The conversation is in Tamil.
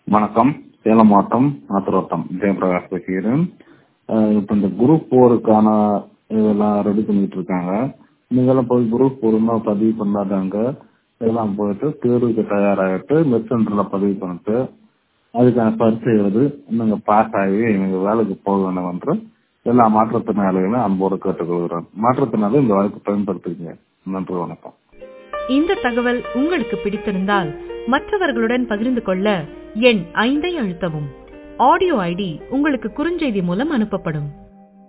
வணக்கம் சேலம் மாவட்டம் ஆத்திரோட்டம் ஜெயபிரகாஷ் பேசுகிறேன் அஹ் இப்போ இந்த குரூப் ஃபோருக்கான இதெல்லாம் ரெடி பண்ணிட்டு இருக்காங்க நீங்களும் போய் குரூப் ஃபோர்னா பதிவு பண்ணாதாங்க இதெல்லாம் போயிட்டு தேர்வுக்கு தயாராகிட்டு நெட் சென்டரில் பதிவு பண்ணிட்டு அதுக்கான பரிசு எழுதி நீங்கள் பாஸ் ஆகி நீங்கள் வேலைக்கு போக வேண்டும் என்று எல்லா மாற்றுத்திறனாளிகளும் அன்போடு கேட்டுக்கொள்கிறேன் மாற்றுத்திறனாளி இந்த வாய்ப்பு பயன்படுத்திக்கங்க நன்றி வணக்கம் இந்த தகவல் உங்களுக்கு பிடித்திருந்தால் மற்றவர்களுடன் பகிர்ந்து கொள்ள எண் ஐந்தை அழுத்தவும் ஆடியோ ஐடி உங்களுக்கு குறுஞ்செய்தி மூலம் அனுப்பப்படும்